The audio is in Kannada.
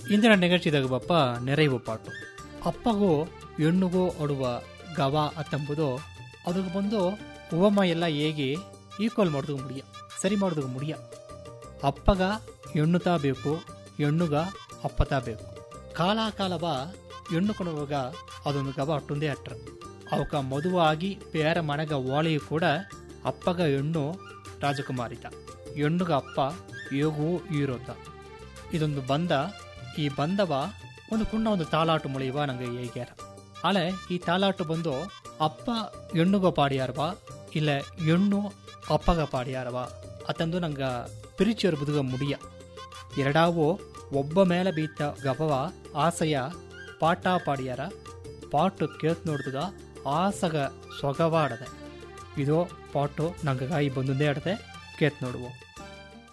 ಇಂದಿನ ನೆಗಚಿದಾಗ ಬಪ್ಪ ನೆರೆಯುವ ಪಾಟು ಅಪ್ಪಗೂ ಹೆಣ್ಣುಗೂ ಆಡುವ ಗವ ಅತ್ತಂಬುದು ಅದಕ್ಕೆ ಬಂದು ಉವಮ ಎಲ್ಲ ಹೇಗೆ ಈಕ್ವಲ್ ಮಾಡೋದು ಮುಡಿಯ ಸರಿ ಮಾಡೋದು ಮುಡಿಯ ಅಪ್ಪಗ ಹೆಣ್ಣುತ್ತಾ ಬೇಕು ಹೆಣ್ಣುಗ ಅಪ್ಪತಾ ಬೇಕು ಕಾಲ ಕಾಲವ ಹೆಣ್ಣು ಕೊಡುವಾಗ ಅದೊಂದು ಗವ ಅಟ್ಟುಂದೇ ಅಟ್ರ ಅವಕ ಮದುವಾಗಿ ಬೇರ ಮನೆಗ ಓಳೆಯು ಕೂಡ ಅಪ್ಪಗ ಹೆಣ್ಣು ರಾಜಕುಮಾರಿತ ಹೆಣ್ಣುಗ ಅಪ್ಪ ಯೋಗು ಈರೋತ ಇದೊಂದು ಬಂದ ಈ ಬಂದವ ಒಂದು ಕುಣ್ಣ ಒಂದು ತಾಲಾಟು ಮುಳಿಯುವ ನಂಗೆ ಹೇಗ್ಯಾರ ಆಲೆ ಈ ತಾಲಾಟು ಬಂದು ಅಪ್ಪ ಹೆಣ್ಣುಗ ಪಾಡಿಯಾರವ ಇಲ್ಲ ಹೆಣ್ಣು ಅಪ್ಪಗ ಪಾಡಿಯಾರವ ಅತಂದು ನಂಗ ಪಿರಿಚಿಯರ್ ಬುದುಗ ಮುಡಿಯ ಎರಡಾವು ಒಬ್ಬ ಮೇಲೆ ಬೀತ ಗಬವ ಆಸೆಯ ಪಾಟ ಪಾಡಿಯಾರ ಪಾಟು ಕೇತ್ ನೋಡಿದಾಗ ಆಸಗ ಸೊಗವಾಡದೆ ಇದು ಪಾಟು ನಂಗಾಗಿ ಬಂದೊಂದೇ ಆಡದೆ ಕೇತ್ ನೋಡುವು